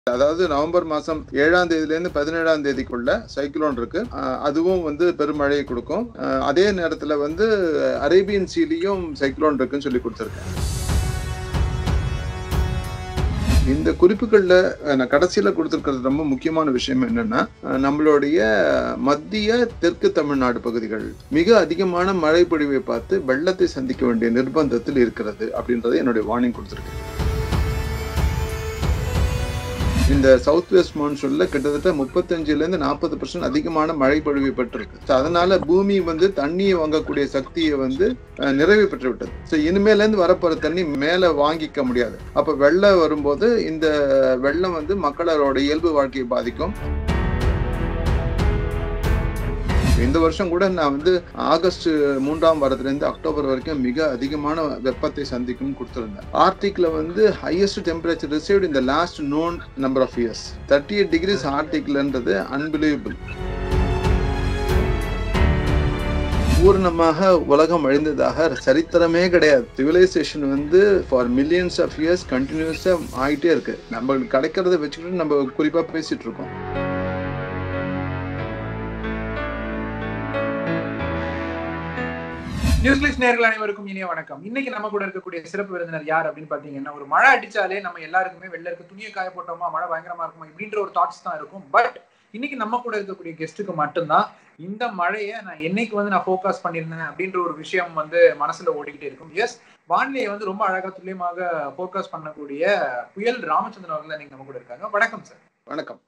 அதாவது நவம்பர் மாசம் ஏழாம் தேதியில இருந்து பதினேழாம் தேதிக்குள்ள சைக்ளோன் இருக்கு அஹ் அதுவும் வந்து பெருமழையை கொடுக்கும் அஹ் அதே நேரத்துல வந்து அரேபியன் சீலியும் சைக்ளோன் இருக்குன்னு சொல்லி கொடுத்துருக்கேன் இந்த குறிப்புகள்ல அஹ், நான் கடைசியில கொடுத்துருக்கிறது ரொம்ப முக்கியமான விஷயம் என்னன்னா அஹ், நம்மளுடைய மத்திய தெற்கு தமிழ்நாடு பகுதிகள் மிக அதிகமான மழை பொழிவை பார்த்து வெள்ளத்தை சந்திக்க வேண்டிய நிர்பந்தத்தில் இருக்கிறது அப்படின்றத என்னுடைய வார்னிங் கொடுத்துருக்கேன் இந்த சவுத் வெஸ்ட் மான்சூன்ல கிட்டத்தட்ட முப்பத்தஞ்சுல இருந்து நாற்பது பர்சன்ட் அதிகமான மழை பொழிவு பெற்றிருக்கு So, அதனால பூமி வந்து தண்ணியை வாங்கக்கூடிய சக்தியை வந்து அஹ், நிறைவு பெற்று விட்டது ஸோ இனிமேல இருந்து வரப்போற தண்ணி மேல வாங்கிக்க முடியாது அப்ப வெள்ளம் வரும்போது இந்த வெள்ளம் வந்து மக்களோட இயல்பு வாழ்க்கையை பாதிக்கும் இந்த வருஷம் கூட நான் வந்து ஆகஸ்ட் மூன்றாம் வாரத்திலிருந்து அக்டோபர் வரைக்கும் மிக அதிகமான வெப்பத்தை சந்திக்கும் கொடுத்திருந்தேன் ஆர்டிக்ல வந்து ஹையஸ்ட் டெம்பரேச்சர் ரிசீவ்ட் இந்த last known number of years thirty eight degrees ஆர்டிக்லன்றது அன்பிலீவபிள் பூர்ணமாக உலகம் அழிந்ததாக சரித்திரமே கிடையாது சிவிலைசேஷன் வந்து ஃபார் மில்லியன்ஸ் ஆஃப் இயர்ஸ் கண்டினியூஸா ஆயிட்டே இருக்கு நம்ம கிடைக்கிறத வச்சுக்கிட்டு நம்ம குறிப்பா பேசிட்டு இருக்கோம் நியூஸ்லிஸ் நேர்கள் அனைவருக்கும் இனிய வணக்கம் இன்னைக்கு நம்ம கூட இருக்கக்கூடிய சிறப்பு விருந்தினர் யார் அப்படின்னு பாத்தீங்கன்னா ஒரு மழை அடிச்சாலே நம்ம எல்லாருக்குமே வெளில இருக்க துணியை காய போட்டோமா மழை பயங்கரமா இருக்குமா இப்படின்ற ஒரு தாட்ஸ் தான் இருக்கும் பட் இன்னைக்கு நம்ம கூட இருக்கக்கூடிய கெஸ்ட்டுக்கு மட்டும்தான் இந்த மழையை நான் என்னைக்கு வந்து நான் ஃபோக்கஸ் பண்ணியிருந்தேன் அப்படின்ற ஒரு விஷயம் வந்து மனசுல ஓடிக்கிட்டே இருக்கும் எஸ் வானிலையை வந்து ரொம்ப அழகா துல்லியமாக ஃபோக்கஸ் பண்ணக்கூடிய புயல் ராமச்சந்திரன் அவர்கள் இன்னைக்கு நம்ம கூட இருக்காங்க வணக்கம் சார் வணக்கம்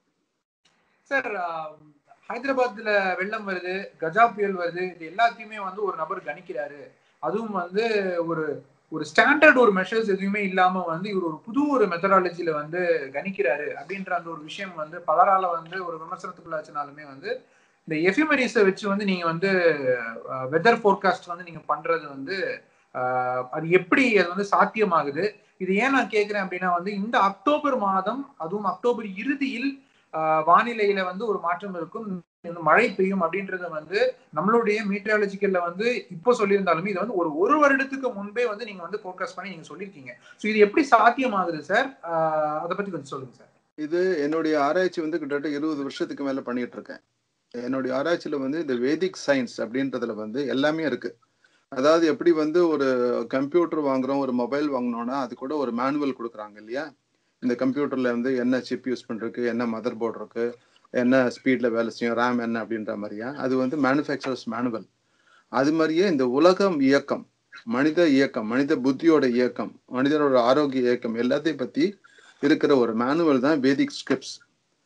சார் ஹைதராபாத்ல வெள்ளம் வருது கஜா புயல் வருது இது எல்லாத்தையுமே வந்து ஒரு நபர் கணிக்கிறாரு அதுவும் வந்து ஒரு ஒரு ஸ்டாண்டர்ட் ஒரு மெஷர்ஸ் எதுவுமே இல்லாம வந்து இவர் ஒரு புது ஒரு மெத்தடாலஜில வந்து கணிக்கிறாரு அப்படின்ற அந்த ஒரு விஷயம் வந்து பலரால வந்து ஒரு விமர்சனத்துக்குள்ளாச்சுனாலுமே வந்து இந்த எஃபிமெரிஸை வச்சு வந்து நீங்க வந்து வெதர் ஃபோர்காஸ்ட் வந்து நீங்க பண்றது வந்து ஆஹ், அது எப்படி அது வந்து சாத்தியமாகுது இது ஏன் நான் கேட்கிறேன் அப்படின்னா வந்து இந்த அக்டோபர் மாதம் அதுவும் அக்டோபர் இறுதியில் ஆஹ், வானிலையில வந்து ஒரு மாற்றம் இருக்கும் இந்த மழை பெய்யும் அப்படின்றத வந்து நம்மளுடைய மீட்டரியாலஜிக்கல்ல வந்து இப்போ சொல்லியிருந்தாலுமே இது வந்து ஒரு ஒரு வருடத்துக்கு முன்பே வந்து நீங்க வந்து ஃபோக்கஸ் பண்ணி நீங்க சொல்லியிருக்கீங்க ஸோ இது எப்படி சாத்தியமாகுது சார் அதை பத்தி கொஞ்சம் சொல்லுங்க சார் இது என்னுடைய ஆராய்ச்சி வந்து கிட்டத்தட்ட இருபது வருஷத்துக்கு மேல பண்ணிட்டு இருக்கேன் என்னுடைய ஆராய்ச்சியில வந்து இந்த வேதிக் சயின்ஸ் அப்படின்றதுல வந்து எல்லாமே இருக்கு அதாவது எப்படி வந்து ஒரு கம்ப்யூட்டர் வாங்குறோம் ஒரு மொபைல் வாங்கினோம்னா அது கூட ஒரு மேனுவல் கொடுக்குறாங்க இல்லையா இந்த கம்ப்யூட்டர்ல வந்து என்ன சிப் யூஸ் பண்றதுக்கு என்ன மதர் போர்டு இருக்கு என்ன ஸ்பீட்ல வேலை செய்யும் ரேம் என்ன அப்படின்ற மாதிரியா அது வந்து மேனுஃபேக்சரர்ஸ் மேனுவல் அது மாதிரியே இந்த உலகம் இயக்கம் மனித இயக்கம் மனித புத்தியோட இயக்கம் மனிதனோட ஆரோக்கிய இயக்கம் எல்லாத்தையும் பத்தி இருக்கிற ஒரு மேனுவல் தான் வேதிக் ஸ்கிரிப்ட்ஸ்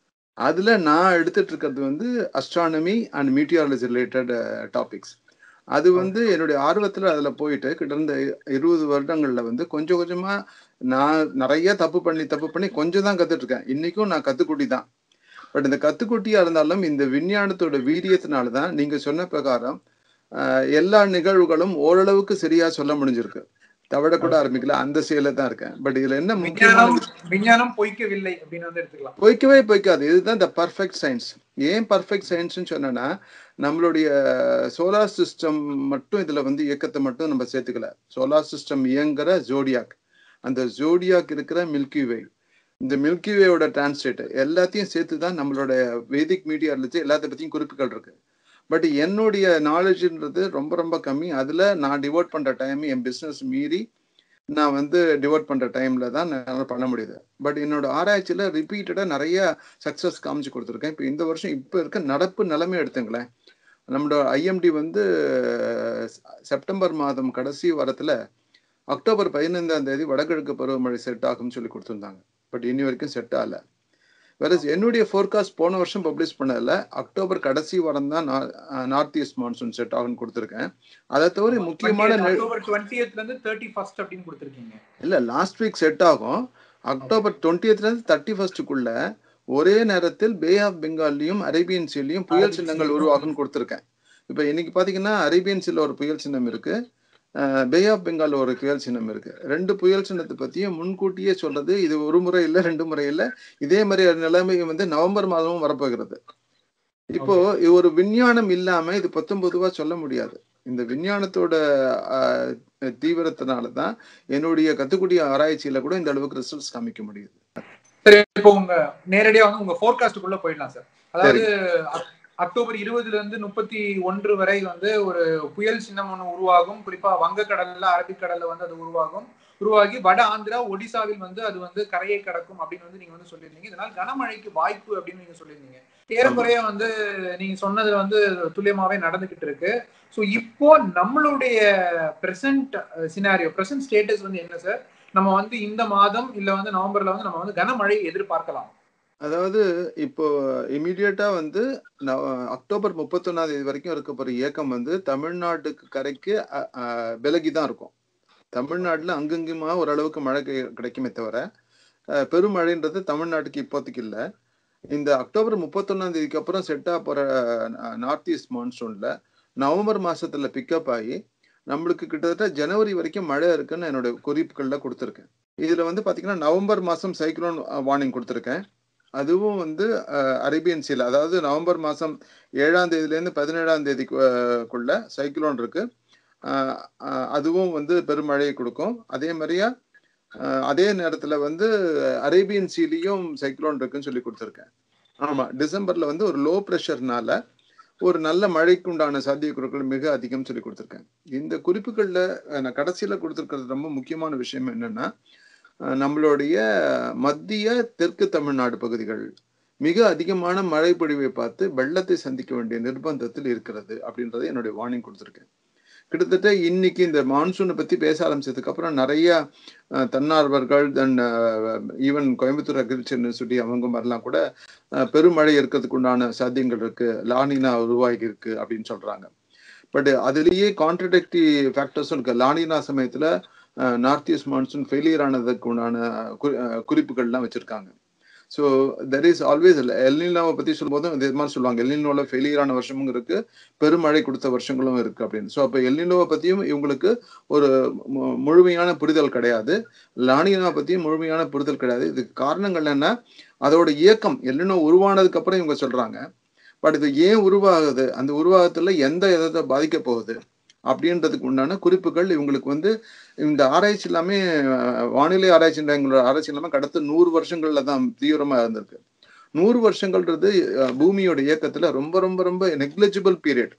அதுல நான் எடுத்துட்டு இருக்கிறது வந்து astronomy and meteorology related topics அது வந்து என்னுடைய ஆர்வத்துல அதுல போயிட்டு கிட்டத்தட்ட இருபது வருடங்கள்ல வந்து கொஞ்சம் கொஞ்சமா நான் நிறைய தப்பு பண்ணி தப்பு பண்ணி கொஞ்சம் தான் கத்துட்டு இருக்கேன் இன்னைக்கும் நான் கத்துக்குட்டி தான் பட் இந்த கத்துக்குட்டியா இருந்தாலும் இந்த விஞ்ஞானத்தோட வீரியத்தினால தான் நீங்க சொன்ன பிரகாரம் ஆஹ், எல்லா நிகழ்வுகளும் ஓரளவுக்கு சரியா சொல்ல முடிஞ்சிருக்கு தவிட கூட ஆரம்பிக்கல அந்த செயல தான் இருக்கேன் பட் இதுல என்ன முக்கியமான விஞ்ஞானம் விஞ்ஞானம் பொய்க்கவில்லை அப்படின்னு வந்து எடுத்துக்கலாம் பொய்க்கவே பொய்க்காது இதுதான் த பர்ஃபெக்ட் சயின்ஸ் ஏன் பர்ஃபெக்ட் சயின்ஸ்னு சொன்னேன்னா நம்மளுடைய சோலார் சிஸ்டம் மட்டும் இதுல வந்து இயக்கத்தை மட்டும் நம்ம சேர்த்துக்கல சோலார் சிஸ்டம் இயங்குற ஜோடியாக் அந்த ஜோடியாக் இருக்கிற மில்கி வே இந்த மில்கி வேயோட டிரான்ஸ்லேட் எல்லாத்தையும் சேர்த்து தான் நம்மளோட வேதிக் மீடியா இருந்துச்சு எல்லாத்த பத்தியும் குறிப்புகள் இருக்கு பட் என்னுடைய நாலேஜ்ன்றது ரொம்ப ரொம்ப கம்மி அதுல நான் டிவோட் பண்ற டைம் என் பிசினஸ் மீறி நான் வந்து டிவோட் பண்ற டைம்ல தான் என்னால பண்ண முடியுது பட் என்னோட ஆராய்ச்சியில ரிப்பீட்டடா நிறைய சக்சஸ் காமிச்சு கொடுத்துருக்கேன் இப்போ இந்த வருஷம் இப்போ இருக்க நடப்பு நிலைமை எடுத்துங்களேன் நம்மளோட ஐஎம்டி வந்து செப்டம்பர் மாதம் கடைசி வாரத்துல அக்டோபர் பதினைந்தாம் தேதி வடகிழக்கு பருவமழை செட் ஆகும்னு சொல்லி கொடுத்துருந்தாங்க பட் இனி வரைக்கும் செட் ஆகல வேற என்னுடைய ஃபோர்காஸ்ட் போன வருஷம் பப்ளிஷ் பண்ணல அக்டோபர் கடைசி வாரம் தான் நார்த் ஈஸ்ட் மான்சூன் செட் ஆகும்னு கொடுத்துருக்கேன் அதை தவிர முக்கியமான நெ- அக்டோபர் டுவெண்ட்டியத்ல இருந்து தேர்ட்டி ஃபர்ஸ்ட் அப்படின்னு கொடுத்துருக்கீங்க இல்ல லாஸ்ட் வீக் செட் ஆகும் அக்டோபர் டுவெண்ட்டியத்ல இருந்து தேர்ட்டி ஃபர்ஸ்டுக்குள்ள ஒரே நேரத்தில் பே ஆஃப் பெங்கால்லையும் அரேபியன் சீலையும் புயல் அரேபியன் சின்னங்கள் சீலையும். உருவாகும்னு கொடுத்துருக்கேன் இப்போ இன்னைக்கு பாத்தீங்கன்னா அரேபியன் சீல ஒரு புயல் சின்னம் இருக்கு பே ஆஃப் பெங்கால் ஒரு புயல் சின்னம் இருக்கு ரெண்டு புயல் சின்னத்தை பத்தியும் முன்கூட்டியே சொல்றது இது ஒரு முறை இல்ல ரெண்டு முறை இல்ல இதே மாதிரி நிலைமை வந்து நவம்பர் மாதமும் வரப்போகிறது இப்போ இது ஒரு விஞ்ஞானம் இல்லாம இது பத்தொன்பதுவா சொல்ல முடியாது இந்த விஞ்ஞானத்தோட ஆஹ், தீவிரத்தினால தான் என்னுடைய கத்துக்குடிய ஆராய்ச்சியில கூட இந்த அளவுக்கு ரிசல்ட்ஸ் காமிக்க முடியுது சரி இப்போ உங்க நேரடியா வந்து உங்க ஃபோர்காஸ்டுக்குள்ள போயிடலாம் சார் அதாவது அக்- அக்டோபர் இருபதுல இருந்து முப்பத்தி ஒன்று வரை வந்து ஒரு புயல் சின்னம் ஒன்று உருவாகும் குறிப்பா வங்கக்கடல்ல அரபிக்கடல்ல வந்து அது உருவாகும் உருவாகி வட ஆந்திரா ஒடிசாவில் வந்து அது வந்து கரையை கடக்கும் அப்படின்னு வந்து நீங்க வந்து சொல்லியிருந்தீங்க இதனால் கனமழைக்கு வாய்ப்பு அப்படின்னு நீங்க சொல்லியிருந்தீங்க ஏறக்குறைய வந்து நீங்க சொன்னது வந்து துல்லியமாவே நடந்துகிட்டு இருக்கு ஸோ இப்போ நம்மளுடைய பிரசன்ட் சினாரியோ பிரசன்ட் ஸ்டேட்டஸ் வந்து என்ன சார் நம்ம வந்து இந்த மாதம் இல்ல வந்து நவம்பர்ல வந்து நம்ம வந்து கனமழை எதிர்பார்க்கலாம் அதாவது இப்போ இமீடியட்டா வந்து நவ- அக்டோபர் முப்பத்தொன்னாம் தேதி வரைக்கும் இருக்க போற இயக்கம் வந்து தமிழ்நாட்டுக்கு கரைக்கு அ- அ, விலகி தான் இருக்கும் தமிழ்நாட்டுல அங்கங்குமா ஓரளவுக்கு மழை கிடை- கிடைக்குமே தவிர அஹ், பெருமழைன்றது தமிழ்நாட்டுக்கு இப்போதைக்கு இல்லை இந்த அக்டோபர் முப்பத்தொன்னாம் தேதிக்கு அப்புறம் செட் ஆக போற நார்த் ஈஸ்ட் மான்சூன்ல நவம்பர் மாசத்துல பிக்கப் ஆகி நம்மளுக்கு கிட்டத்தட்ட ஜனவரி வரைக்கும் மழை இருக்குன்னு என்னோட குறிப்புகள்ல கொடுத்துருக்கேன் இதுல வந்து பாத்தீங்கன்னா நவம்பர் மாசம் சைக்ளோன் வார்னிங் கொடுத்துருக்கேன் அதுவும் வந்து அஹ், அரேபியன் சீல அதாவது நவம்பர் மாசம் ஏழாம் தேதியிலேருந்து பதினேழாம் தேதிக்குள்ள சைக்ளோன் இருக்கு அஹ், அஹ், அதுவும் வந்து பெருமழையை கொடுக்கும் அதே மாதிரியா அஹ், அதே நேரத்துல வந்து அரேபியன் சீலியும் சைக்ளோன் இருக்குன்னு சொல்லி கொடுத்துருக்கேன் ஆமா டிசம்பர்ல வந்து ஒரு லோ ப்ரெஷர்னால ஒரு நல்ல மழைக்கு உண்டான சாத்தியக்கூறுகள் மிக அதிகம் சொல்லி கொடுத்துருக்கேன் இந்த குறிப்புகள்ல அஹ், நான் கடைசியில கொடுத்துருக்கிறது ரொம்ப முக்கியமான விஷயம் என்னன்னா அஹ், நம்மளுடைய மத்திய தெற்கு தமிழ்நாடு பகுதிகள் மிக அதிகமான மழை பொழிவை பார்த்து வெள்ளத்தை சந்திக்க வேண்டிய நிர்பந்தத்தில் இருக்கிறது அப்படின்றத என்னுடைய வார்னிங் கொடுத்துருக்கேன் கிட்டத்தட்ட இன்னைக்கு இந்த மான்சூனை பத்தி பேச ஆரம்பிச்சதுக்கு அப்புறம் நிறைய அஹ், தன்னார்வர்கள் then even Coimbatore agriculture university அவங்க மாதிரிலாம் கூட அஹ், பெருமழை இருக்கிறதுக்கு உண்டான சாத்தியங்கள் இருக்கு லானினா உருவாகி இருக்கு அப்படின்னு சொல்றாங்க பட் அதுலேயே கான்ட்ரடிக்டி ஃபேக்டர்ஸும் இருக்கு லானினா சமயத்துல நார்த் ஈஸ்ட் மான்சூன் ஃபெயிலியர் ஆனதுக்கு உண்டான குறி- அஹ், குறிப்புகள்லாம் வச்சிருக்காங்க ஸோ தெர் இஸ் ஆல்வேஸ் எல்னினோவை பத்தி சொல்லும்போதும் இது மாதிரி சொல்லுவாங்க எல்னினோல ஃபெயிலியர் ஆன வருஷமும் இருக்கு பெருமழை கொடுத்த வருஷங்களும் இருக்கு அப்படின்னு ஸோ அப்போ எல்னினோவை பத்தியும் இவங்களுக்கு ஒரு மு- முழுமையான புரிதல் கிடையாது லானினா பத்தியும் முழுமையான புரிதல் கிடையாது இதுக்கு காரணங்கள் என்ன அதோட இயக்கம் எல்லினோ உருவானதுக்கு அப்புறம் இவங்க சொல்றாங்க பட் இது ஏன் உருவாகுது அந்த உருவாகத்துல எந்த இதை பாதிக்க போகுது அப்படின்றதுக்கு உண்டான குறிப்புகள் இவங்களுக்கு வந்து இந்த ஆராய்ச்சி எல்லாமே அஹ், வானிலை ஆராய்ச்சி எங்களோட ஆராய்ச்சி எல்லாமே கடந்த நூறு வருஷங்கள்ல தான் தீவிரமா இருந்திருக்கு நூறு வருஷங்கள்ன்றது அஹ், பூமியோட இயக்கத்துல ரொம்ப ரொம்ப ரொம்ப நெக்லிஜிபிள் பீரியட்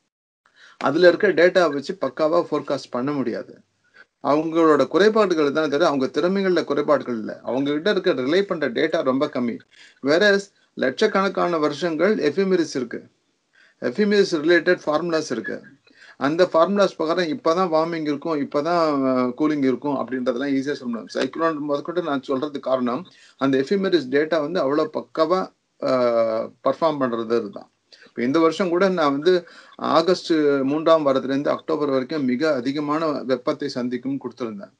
அதுல இருக்க டேட்டா வச்சு பக்காவா ஃபோர்காஸ்ட் பண்ண முடியாது அவங்களோட குறைபாடுகள் தான் தவிர அவங்க திறமைகள்ல குறைபாடுகள் இல்லை அவங்க கிட்ட இருக்க ரிலே பண்ற டேட்டா ரொம்ப கம்மி வேற லட்சக்கணக்கான வருஷங்கள் எஃபிமெரிஸ் இருக்கு எஃபிமெரிஸ் ரிலேட்டட் ஃபார்முலாஸ் இருக்கு அந்த ஃபார்முலாஸ் பிரகாரம் இப்பதான் வார்மிங் இருக்கும் இப்பதான் கூலிங் இருக்கும் அப்படின்றதெல்லாம் ஈஸியா சொல்ல முடியும் சைக்ளோன் முதற்கொண்டு நான் சொல்றது காரணம் அந்த எஃபிமெரிஸ் டேட்டா வந்து அவ்வளவு பக்காவா பர்ஃபார்ம் பண்றது இதுதான் இப்போ இந்த வருஷம் கூட நான் வந்து ஆகஸ்ட் மூன்றாம் வாரத்திலிருந்து அக்டோபர் வரைக்கும் மிக அதிகமான வெப்பத்தை சந்திக்கும் கொடுத்திருந்தேன்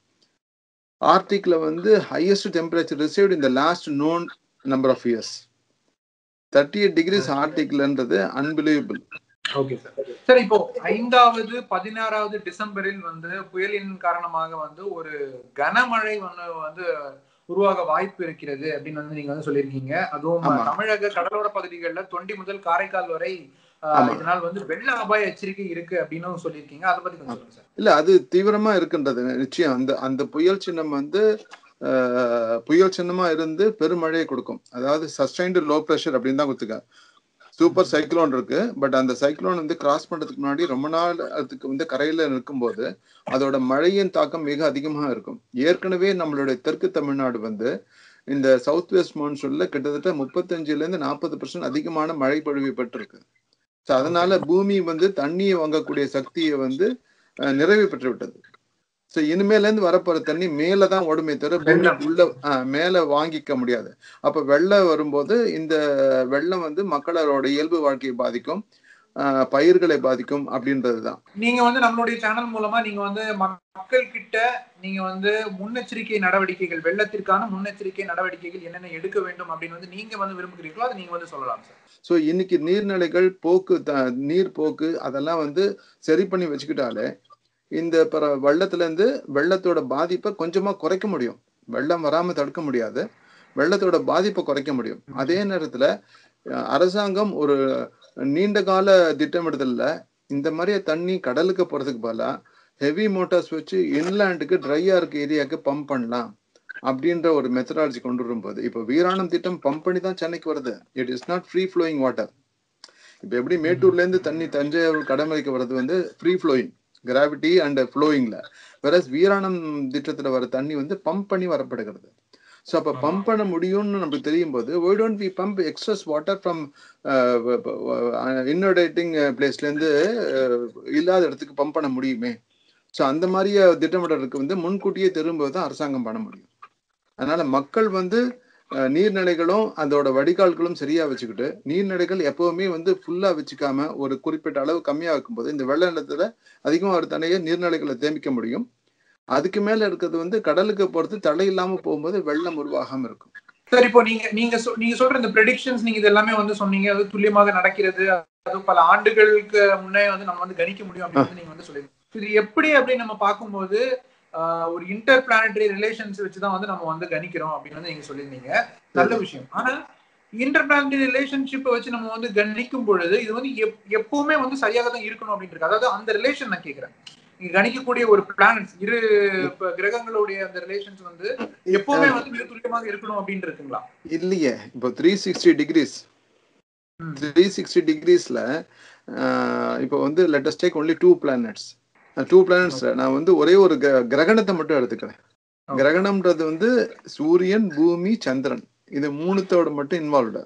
ஆர்டிக்ல வந்து ஹையஸ்ட் டெம்பரேச்சர் ரிசீவ்ட் இந்த last known number of years thirty eight degrees ஆர்டிக்லன்றது அன்பிலீவபிள் ஓகே சார் சார் இப்போ ஐந்தாவது பதினாறாவது டிசம்பரில் வந்து புயலின் காரணமாக வந்து ஒரு கனமழை ஒன்று வந்து உருவாக வாய்ப்பு இருக்கிறது அப்படின்னு வந்து நீங்க வந்து சொல்லியிருக்கீங்க அதுவும் ஆமா. தமிழக கடலோர பகுதிகளில் தொண்டி முதல் காரைக்கால் வரை ஆஹ், ஆமா. இதனால் வந்து வெள்ள அபாய எச்சரிக்கை இருக்கு அப்படின்னு சொல்லியிருக்கீங்க அதை பத்தி கொஞ்சம் சொல்லுங்க சார் இல்ல அது தீவிரமா இருக்கின்றது நிச்சயம் அந்த அந்த புயல் சின்னம் வந்து அஹ், புயல் சின்னமா இருந்து பெருமழையை கொடுக்கும் அதாவது சஸ்டைன்டு லோ ப்ரெஷர் அப்படின்னு தான் கொடுத்துக்க சூப்பர் சைக்ளோன் இருக்கு பட் அந்த சைக்ளோன் வந்து கிராஸ் பண்றதுக்கு முன்னாடி ரொம்ப நாள் அதுக்கு வந்து கரையில இருக்கும்போது அதோட மழையின் தாக்கம் மிக அதிகமாக இருக்கும் ஏற்கனவே நம்மளுடைய தெற்கு தமிழ்நாடு வந்து இந்த சவுத் வெஸ்ட் மான்சூன்ல கிட்டத்தட்ட முப்பத்தஞ்சுல இருந்து நாற்பது பர்சன்ட் அதிகமான மழை பொழிவு பெற்றிருக்கு ஸோ அதனால பூமி வந்து தண்ணியை வாங்கக்கூடிய சக்தியை வந்து அஹ், நிறைவு பெற்று விட்டது ஸோ இனிமேல இருந்து வரப்போற தண்ணி மேல தான் ஓடுமே தவிர வெள்ளம். பூமிக்கு உள்ள அஹ், மேல வாங்கிக்க முடியாது அப்ப வெள்ளம் வரும்போது இந்த வெள்ளம் வந்து மக்களோட இயல்பு வாழ்க்கையை பாதிக்கும் அஹ், பயிர்களை பாதிக்கும் அப்படின்றதுதான் நீங்க வந்து நம்மளுடைய சேனல் மூலமா நீங்க வந்து மக்கள் கிட்ட நீங்க வந்து முன்னெச்சரிக்கை நடவடிக்கைகள் வெள்ளத்திற்கான முன்னெச்சரிக்கை நடவடிக்கைகள் என்னென்ன எடுக்க வேண்டும் அப்படின்னு வந்து நீங்க வந்து விரும்புகிறீர்களோ அதை நீங்க வந்து சொல்லலாம் சார் ஸோ இன்னைக்கு நீர்நிலைகள் போக்கு த நீர் போக்கு அதெல்லாம் வந்து சரி பண்ணி வச்சுக்கிட்டாலே இந்த பிற வெள்ளத்துல இருந்து வெள்ளத்தோட பாதிப்பை கொஞ்சமா குறைக்க முடியும் வெள்ளம் வராம தடுக்க முடியாது வெள்ளத்தோட பாதிப்பை குறைக்க முடியும் அதே நேரத்துல அஹ், அரசாங்கம் ஒரு நீண்ட கால திட்டமிடுதல்ல இந்த மாதிரி தண்ணி கடலுக்கு போறதுக்கு பதிலா ஹெவி மோட்டார்ஸ் வச்சு இன்லேண்டுக்கு ட்ரையா இருக்க ஏரியாவுக்கு பம்ப் பண்ணலாம் அப்படின்ற ஒரு மெத்தடாலஜி கொண்டு வரும்போது இப்போ வீராணம் திட்டம் பம்ப் பண்ணி தான் சென்னைக்கு வருது it is not free flowing water இப்போ எப்படி மேட்டூர்ல இருந்து தண்ணி தஞ்சாவூர் கடமலைக்கு வர்றது வந்து ஃப்ரீ ஃப்ளோயிங் கிராவிட்டி அண்ட் ஃப்ளோயிங்ல வேற வீராணம் திட்டத்துல வர தண்ணி வந்து பம்ப் பண்ணி வரப்படுகிறது ஸோ அப்போ பம்ப் பண்ண முடியும்னு நமக்கு தெரியும் போது why don't we pump excess water from inundating பிளேஸ்லேருந்து இல்லாத இடத்துக்கு பம்ப் பண்ண முடியுமே ஸோ அந்த மாதிரி திட்டமிடலுக்கு வந்து முன்கூட்டியே திரும்புவது தான் அரசாங்கம் பண்ண முடியும் அதனால மக்கள் வந்து நீர்நிலைகளும் அதோட வடிகால்களும் சரியா வச்சுக்கிட்டு நீர்நிலைகள் எப்பவுமே வந்து ஃபுல்லா வச்சுக்காம ஒரு குறிப்பிட்ட அளவு கம்மியா வைக்கும்போது இந்த வெள்ள நிலத்துல அதிகமா ஒரு தண்ணியை நீர்நிலைகளை தேமிக்க முடியும் அதுக்கு மேல இருக்கிறது வந்து கடலுக்கு பொறுத்து தடை இல்லாம போகும்போது வெள்ளம் உருவாகாம இருக்கும் சார் இப்போ நீங்க நீங்க நீங்க சொல்ற இந்த ப்ரெடிக்ஷன்ஸ் நீங்க இது எல்லாமே வந்து சொன்னீங்க அது துல்லியமாக நடக்கிறது அது பல ஆண்டுகளுக்கு முன்னே வந்து நம்ம வந்து கணிக்க முடியும் அப்படின்னு நீங்க வந்து சொல்லிருக்கீங்க இது எப்படி அப்படின்னு நம்ம பார்க்கும்போது ஒரு இன்டர் பிளானட்டரி ரிலேஷன்ஸ் வச்சுதான் வந்து நம்ம வந்து கணிக்கிறோம் அப்படின்னு வந்து நீங்க சொல்லியிருந்தீங்க நல்ல விஷயம் ஆனா இன்டர் பிளானட்டரி ரிலேஷன்ஷிப்பை வச்சு நம்ம வந்து கணிக்கும் பொழுது இது வந்து எப்பவுமே வந்து சரியாக தான் இருக்கணும் அப்படின்னு அதாவது அந்த ரிலேஷன் நான் கேட்கிறேன் நீங்க கணிக்கக்கூடிய ஒரு பிளானட்ஸ் இரு கிரகங்களுடைய அந்த ரிலேஷன்ஸ் வந்து எப்பவுமே வந்து மிக துல்லியமாக இருக்கணும் அப்படின்னு இருக்குங்களா இல்லையே இப்போ three sixty degrees three sixty டிகிரிஸ்ல இப்போ வந்து latest take only two planets two planets நான் வந்து ஒரே ஒரு கிரகணத்தை மட்டும் எடுத்துக்கிறேன் கிரகணம்ன்றது வந்து சூரியன் பூமி சந்திரன் இது மூணுத்தோட மட்டும் இன்வால்வ்டு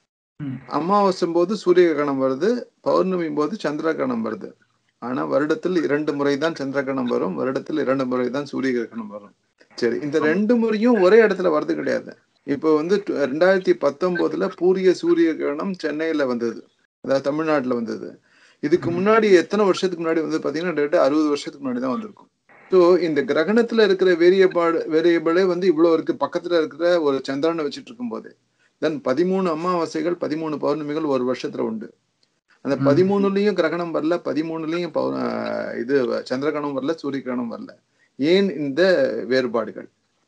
அமாவாசை போது சூரிய கிரகணம் வருது பௌர்ணமி போது சந்திர கிரகணம் வருது ஆனா வருடத்தில் இரண்டு முறை தான் சந்திர கிரகணம் வரும் வருடத்தில் இரண்டு முறை தான் சூரிய கிரகணம் வரும் சரி இந்த ரெண்டு முறையும் ஒரே இடத்துல வருது கிடையாது இப்போ வந்து ரெண்டாயிரத்தி பத்தொன்பதுல பூரிய சூரிய கிரகணம் சென்னையில வந்தது அதாவது தமிழ்நாட்டுல வந்தது இதுக்கு முன்னாடி எத்தனை வருஷத்துக்கு முன்னாடி வந்து பாத்தீங்கன்னா டேட்டா அறுபது வருஷத்துக்கு முன்னாடி தான் வந்திருக்கும் ஸோ இந்த கிரகணத்துல இருக்கிற வேரியபாடு வேரியபிளே வந்து இவ்வளவு இருக்கு பக்கத்துல இருக்கிற ஒரு சந்திரனை வச்சுட்டு இருக்கும் போது தென் பதிமூணு அமாவாசைகள் பதிமூணு பௌர்ணமிகள் ஒரு வருஷத்துல உண்டு அந்த பதிமூணுலயும் கிரகணம் வரல பதிமூணுலயும் இது சந்திரகிரகணம் வரல சூரிய கிரகணம் வரல ஏன் இந்த வேறுபாடுகள்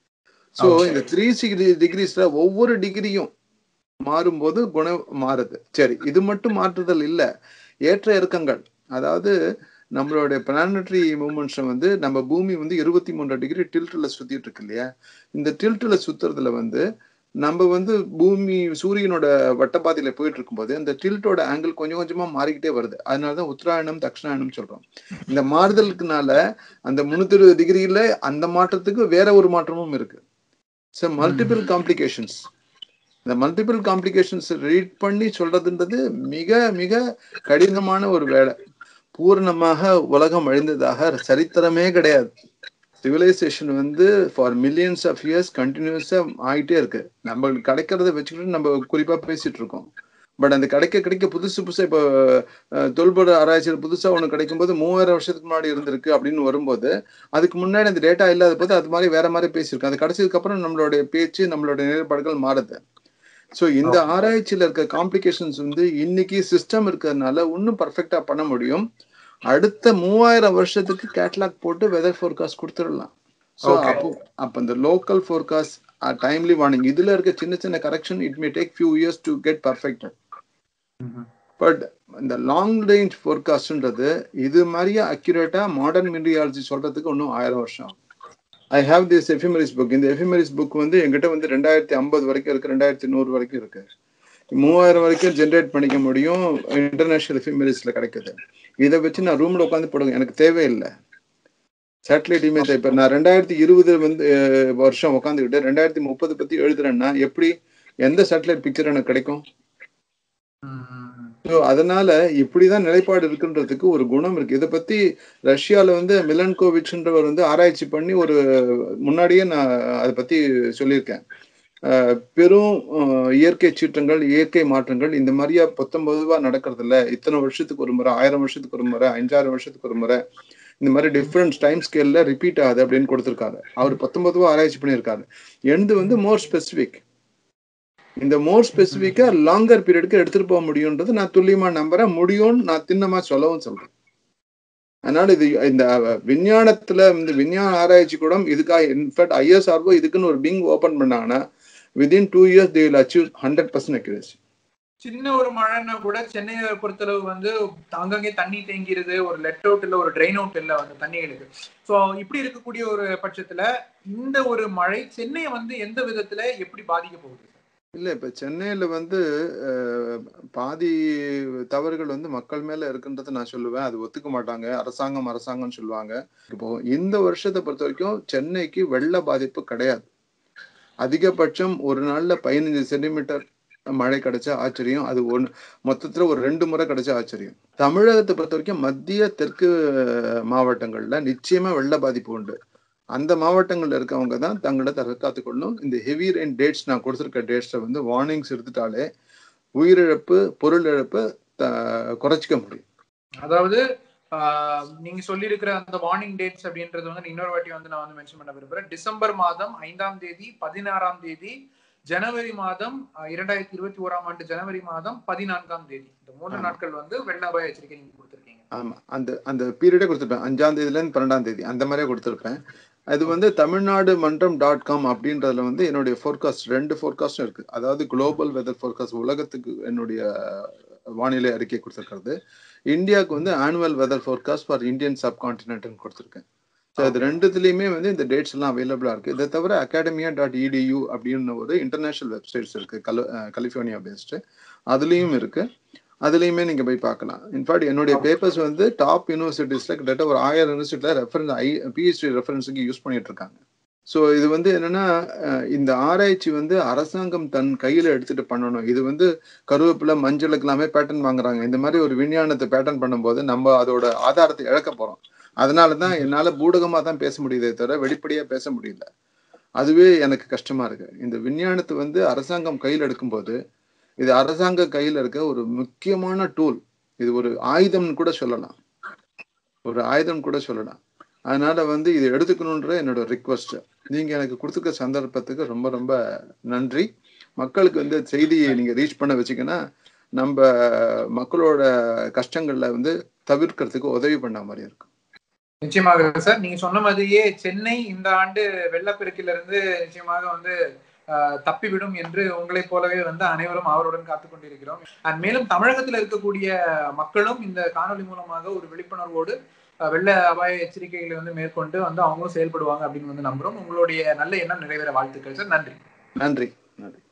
ஸோ இந்த த்ரீ சிக்ஸ்டி டிகிரிஸ்ல ஒவ்வொரு டிகிரியும் மாறும்போது குணம் மாறுது சரி இது மட்டும் மாற்றுதல் இல்லை ஏற்ற இறக்கங்கள் அதாவது நம்மளுடைய பிளானட்டரி மூமெண்ட்ஸ் வந்து நம்ம பூமி வந்து இருபத்தி மூன்று டிகிரி டில்ட்ல சுத்திட்டு இருக்கு இல்லையா இந்த டில்ட்ல சுத்துறதுல வந்து நம்ம வந்து பூமி சூரியனோட வட்டப்பாதையில போயிட்டு இருக்கும்போது அந்த டில்ட்டோட ஆங்கிள் கொஞ்சம் கொஞ்சமா மாறிக்கிட்டே வருது அதனாலதான் உத்தராயணம் தட்சிணாயணம் சொல்றோம் இந்த மாறுதலுக்குனால அந்த முன்னூத்தி இருபது டிகிரியில அந்த மாற்றத்துக்கு வேற ஒரு மாற்றமும் இருக்கு ஸோ மல்டிபிள் காம்ப்ளிகேஷன்ஸ் இந்த மல்டிபிள் காம்ப்ளிகேஷன்ஸ் ரீட் பண்ணி சொல்றதுன்றது மிக மிக கடினமான ஒரு வேலை பூரணமாக உலகம் அழிந்ததாக சரித்திரமே கிடையாது சிவிலைசேஷன் வந்து ஃபார் மில்லியன்ஸ் ஆஃப் இயர்ஸ் கண்டினியூஸா ஆகிட்டே இருக்கு நம்மளுக்கு கிடைக்கிறத வச்சுக்கிட்டு நம்ம குறிப்பா பேசிட்டு இருக்கோம் பட் அந்த கிடைக்க கிடைக்க புதுசு புதுசா இப்போ தொல்பொருள் ஆராய்ச்சியில் புதுசா ஒன்று கிடைக்கும் போது மூவாயிரம் வருஷத்துக்கு முன்னாடி இருந்திருக்கு அப்படின்னு வரும்போது அதுக்கு முன்னாடி அந்த டேட்டா இல்லாத போது அது மாதிரி வேற மாதிரி பேசியிருக்கோம் அது கிடைச்சதுக்கு அப்புறம் நம்மளுடைய பேச்சு நம்மளுடைய நிலைப்பாடுகள் மாறுது ஸோ இந்த ஆராய்ச்சியில் இருக்க காம்ப்ளிகேஷன்ஸ் வந்து இன்னைக்கு சிஸ்டம் இருக்கிறதுனால இன்னும் பர்ஃபெக்டா பண்ண முடியும் அடுத்த மூவாயிரம் வருஷத்துக்கு கேட்லாக் போட்டு வெதர் ஃபோர்காஸ்ட் கொடுத்துடலாம் ஸோ அப்போ அப்போ இந்த லோக்கல் ஃபோர்காஸ்ட் டைம்லி வார்னிங் இதுல இருக்க சின்ன சின்ன correction it may take few years to get perfected but இந்த லாங் ரேஞ்ச் ஃபோர்காஸ்ட்ன்றது இது மாதிரியே அக்யூரேட்டா மாடர்ன் மீடியாலஜி சொல்றதுக்கு இன்னும் ஆயிரம் வருஷம் ஆகும் I have this ephemeris book இந்த எஃபிமரிஸ் புக் வந்து எங்கிட்ட வந்து ரெண்டாயிரத்தி ஐம்பது வரைக்கும் இருக்கு ரெண்டாயிரத்தி நூறு வரைக்கும் இருக்கு மூவாயிரம் வரைக்கும் ஜென்ரேட் பண்ணிக்க முடியும் இன்டர்நேஷனல் எஃபிமரிஸ்ல கிடைக்குது இதை வச்சு நான் ரூம்ல உட்காந்து போடுங்க எனக்கு தேவையில்லை சேட்டலைட் இமேஜ் இப்போ நான் ரெண்டாயிரத்தி இருபது வந்து வருஷம் உட்காந்துக்கிட்டு ரெண்டாயிரத்தி முப்பது பத்தி எழுதுறேன்னா எப்படி எந்த சேட்டலைட் பிக்சர் எனக்கு கிடைக்கும் ஸோ அதனால இப்படிதான் நிலைப்பாடு இருக்குன்றதுக்கு ஒரு குணம் இருக்கு இதை பத்தி ரஷ்யால வந்து மிலன் கோவிச்ன்றவர் வந்து ஆராய்ச்சி பண்ணி ஒரு முன்னாடியே நான் அதை பத்தி சொல்லியிருக்கேன் பெரும் இயற்கை சீற்றங்கள் இயற்கை மாற்றங்கள் இந்த மாதிரியா பத்தொன்பதுவா நடக்கிறது இல்ல இத்தனை வருஷத்துக்கு ஒரு முறை ஆயிரம் வருஷத்துக்கு ஒரு முறை அஞ்சாயிரம் வருஷத்துக்கு ஒரு முறை இந்த மாதிரி டிஃப்ரெண்ட் டைம் ஸ்கேல்ல ரிப்பீட் ஆகுது அப்படின்னு கொடுத்துருக்காரு அவர் பத்தொன்பதுவா ஆராய்ச்சி பண்ணியிருக்காரு எந்து வந்து மோர் ஸ்பெசிபிக் இந்த மோர் ஸ்பெசிபிக்கா லாங்கர் பீரியடுக்கு எடுத்துட்டு போக முடியும்ன்றது நான் துல்லியமா நம்புறேன் முடியும்னு நான் திண்ணமா சொல்லவும் சொல்றேன் அதனால இது இந்த விஞ்ஞானத்துல இந்த விஞ்ஞான ஆராய்ச்சி கூட இதுக்காக இன்ஃபேக்ட் ஐஎஸ்ஆர்ஓ இதுக்குன்னு ஒரு பிங் ஓபன் பண்ணாங்கன்னா within two years they will achieve hundred percent accuracy சின்ன ஒரு மழைன்னா கூட சென்னையை பொறுத்தளவு வந்து அங்கங்கே தண்ணி தேங்கிருது ஒரு லெட் அவுட் இல்ல ஒரு ட்ரெயின் அவுட் இல்ல அந்த தண்ணிகளுக்கு சோ இப்படி இருக்கக்கூடிய ஒரு பட்சத்துல இந்த ஒரு மழை சென்னையை வந்து எந்த விதத்துல எப்படி பாதிக்க போகுது இல்ல இப்ப சென்னையில வந்து அஹ், பாதி தவறுகள் வந்து மக்கள் மேல இருக்குன்றது நான் சொல்லுவேன் அது ஒத்துக்க மாட்டாங்க அரசாங்கம் அரசாங்கம்னு சொல்லுவாங்க இப்போ இந்த வருஷத்தை பொறுத்த வரைக்கும் சென்னைக்கு வெள்ள பாதிப்பு கிடையாது அதிகபட்சம் ஒரு நாள்ல பதினஞ்சு சென்டிமீட்டர் மழை கிடைச்ச ஆச்சரியம் அது ஒன்று மொத்தத்துல ஒரு ரெண்டு முறை கிடைச்ச ஆச்சரியம் தமிழகத்தை பொறுத்த வரைக்கும் மத்திய தெற்கு மாவட்டங்கள்ல நிச்சயமா வெள்ள பாதிப்பு உண்டு அந்த மாவட்டங்கள்ல இருக்கவங்க தான் தங்களை தற்காத்து கொள்ளணும் இந்த ஹெவி ரெயின் டேட்ஸ் நான் கொடுத்துருக்க டேட்ஸை வந்து வார்னிங்ஸ் எடுத்துட்டாலே உயிரிழப்பு பொருள் இழப்பு த- குறைச்சிக்க முடியும் அதாவது ஆஹ், நீங்க சொல்லியிருக்கிற அந்த வார்னிங் டேட்ஸ் அப்படின்றது வந்து இன்னொரு வாட்டி வந்து நான் வந்து மென்ஷன் பண்ண விரும்புறேன் டிசம்பர் மாதம் ஐந்தாம் தேதி பதினாறாம் தேதி ஜனவரி மாதம் ஆஹ், இரண்டாயிரத்தி இருபத்தி ஓராம் ஆண்டு ஜனவரி மாதம் பதினான்காம் தேதி இந்த மூன்று ஆமா. நாட்கள் வந்து வெள்ள அபாய எச்சரிக்கை நீங்க கொடுத்திருக்கீங்க ஆமா அந்த அந்த பீரியடே கொடுத்துருப்பேன் அஞ்சாம் தேதியில இருந்து பன்னெண்டாம் தேதி அந்த மாதிரியே கொடுத்துருப்பேன் அது வந்து தமிழ்நாடு மன்றம் டாட் காம் அப்படின்றதுல வந்து என்னுடைய ஃபோர்காஸ்ட் ரெண்டு ஃபோர்காஸ்டும் இருக்கு அதாவது குளோபல் வெதர் ஃபோர்காஸ்ட் உலகத்துக்கு என்னுடைய வானிலை அறிக்கை கொடுத்துருக்கிறது இந்தியாவுக்கு வந்து annual weather forecast for Indian சப்கான்டினென்ட்னு கொடுத்துருக்கேன் ஸோ அது ரெண்டுத்துலேயுமே வந்து இந்த டேட்ஸ் எல்லாம் அவைலபிளாக இருக்கு இதை தவிர அகாடமியா டாட் இடியூ அப்படின்னு ஒரு இன்டர்நேஷனல் வெப்சைட்ஸ் இருக்கு கல கலிஃபோர்னியா பேஸ்டு அதுலேயும் இருக்கு அதுலேயுமே நீங்க போய் பார்க்கலாம் இன்ஃபேக்ட் என்னுடைய பேப்பர்ஸ் வந்து டாப் யூனிவர்சிட்டிஸ்ல கிட்டத்தட்ட ஒரு ஆயிரம் யூனிவர்சிட்டியில ரெஃபரன்ஸ் ஐ பிஹெச்டி ரெஃபரன்ஸுக்கு யூஸ் பண்ணிட்டு இருக்காங்க ஸோ இது வந்து என்னன்னா அஹ், இந்த ஆராய்ச்சி வந்து அரசாங்கம் தன் கையில எடுத்துட்டு பண்ணணும் இது வந்து கருவேப்பிலை மஞ்சளுக்கு எல்லாமே பேட்டர்ன் வாங்குறாங்க இந்த மாதிரி ஒரு விஞ்ஞானத்தை பேட்டர்ன் பண்ணும்போது நம்ம அதோட ஆதாரத்தை இழக்க போறோம் அதனால தான் என்னால பூடகமா தான் பேச முடியுதே தவிர வெளிப்படையா பேச முடியல அதுவே எனக்கு கஷ்டமா இருக்கு இந்த விஞ்ஞானத்தை வந்து அரசாங்கம் கையில் எடுக்கும்போது இது அரசாங்க கையில இருக்க ஒரு முக்கியமான டூல் இது ஒரு ஆயுதம்னு கூட சொல்லலாம் ஒரு ஆயுதம் கூட சொல்லலாம் அதனால வந்து இது எடுத்துக்கணுன்ற என்னோட ரிக்வஸ்ட் நீங்க எனக்கு கொடுத்துருக்க சந்தர்ப்பத்துக்கு ரொம்ப ரொம்ப நன்றி மக்களுக்கு வந்து செய்தியை நீங்க ரீச் பண்ண வச்சீங்கன்னா நம்ம மக்களோட கஷ்டங்கள்ல வந்து தவிர்க்கிறதுக்கு உதவி பண்ண மாதிரி இருக்கும் நிச்சயமாக சார் நீங்க சொன்ன மாதிரியே சென்னை இந்த ஆண்டு வெள்ளப்பெருக்கில இருந்து நிச்சயமாக வந்து ஆஹ், தப்பிவிடும் என்று உங்களைப் போலவே வந்து அனைவரும் அவருடன் காத்துக் கொண்டிருக்கிறோம் அண்ட் மேலும் தமிழகத்தில் இருக்கக்கூடிய மக்களும் இந்த காணொலி மூலமாக ஒரு விழிப்புணர்வோடு ஆஹ், வெள்ள அபாய எச்சரிக்கைகளை வந்து மேற்கொண்டு வந்து அவங்களும் செயல்படுவாங்க அப்படின்னு வந்து நம்புறோம் உங்களுடைய நல்ல எண்ணம் நிறைவேற வாழ்த்துக்கள் சார் நன்றி நன்றி நன்றி